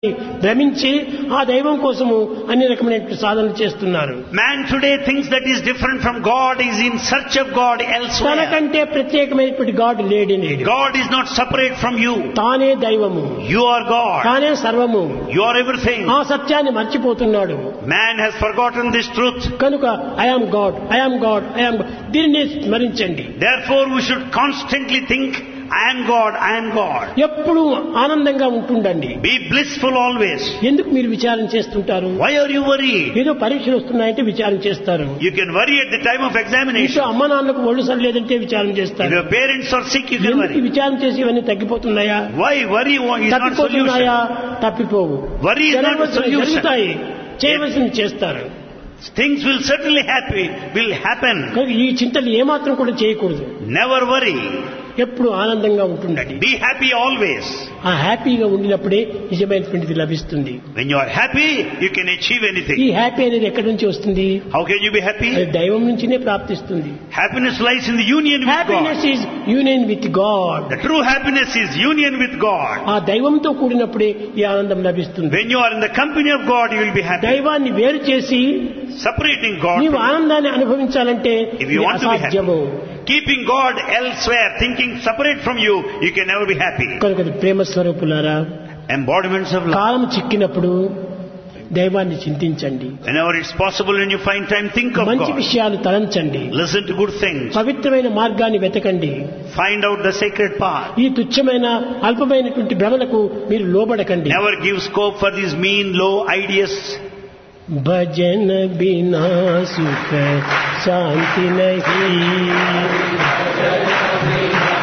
భ్రమించి ఆ దైవం కోసము అన్ని రకమైన సాధనలు చేస్తున్నారు Man today thinks that is different from God, is in search of God elsewhere. తనకంటే ప్రత్యేకమైనటువంటి గాడ్ లేడి లేడు God is not separate from you. తానే దైవము You are God. తానే సర్వము You are everything. ఆ సత్యాన్ని మర్చిపోతున్నాడు Man has forgotten this truth. కనుక I am God I am God I am దీనిని స్మరించండి Therefore, we should constantly think, I am God, I am God. ఎప్పుడూ ఆనందంగా ఉంటుండండి Be blissful always. ఎందుకు మీరు విచారం చేస్తుంటారు Why are you worried? ఏదో పరీక్షలు వస్తున్నాయంటే విచారం చేస్తారు You can worry at the time of ఇంట్లో examination. అమ్మ నాన్నకు ఒళ్ళు సరిలేదంటే విచారం If చేస్తారు your parents are sick, you can ఎందుకు worry. విచారం చేసి ఇవన్నీ తగ్గిపోతున్నాయా Why worry is not తప్పిపోతున్నాయా solution. తప్పిపోవు Worry is not a జరగవలసినవి solution. జరుగుతాయి చేయవలసింది చేస్తారు Things will certainly happy, will happen. కనుక ఈ చింతలు ఏమాత్రం కూడా చేయకూడదు Never worry. ఎప్పుడు ఆనందంగా ఉంటుండండి Be happy always. ఆ హ్యాపీగా ఉండినప్పుడే నిజమైనటువంటిది లభిస్తుంది When you are happy, you can achieve ఈ anything. హ్యాపీ అనేది ఎక్కడి నుంచి వస్తుంది How can you be అది happy? దైవం నుంచినే ప్రాప్తిస్తుంది Happiness lies in the union with God. Happiness is union with God The true happiness is union with God. ఆ దైవంతో కూడినప్పుడే ఈ ఆనందం లభిస్తుంది When you are in the company of God, you will be happy. దైవాన్ని వేరు చేసి Separating God, నీవు from- ఆనందాన్ని అనుభవించాలంటే if you ఇది want to be happy, అసాధ్యము keeping God elsewhere, thinking separate from you, you can never be happy. కనుక అది ప్రేమ స్వరూపులారా Embodiments of love. కాలం చిక్కినప్పుడు దైవాన్ని చింతించండి Whenever it's possible when you find time, think of మంచి God. విషయాలు తలంచండి Listen to good things. పవిత్రమైన మార్గాన్ని వెతకండి Find out the sacred path. ఈ తుచ్చమైన అల్పమైనటువంటి భ్రమలకు మీరు లోబడకండి Never give scope for these mean, low ideas. భజన బినా సుఖ శాంతి నహీ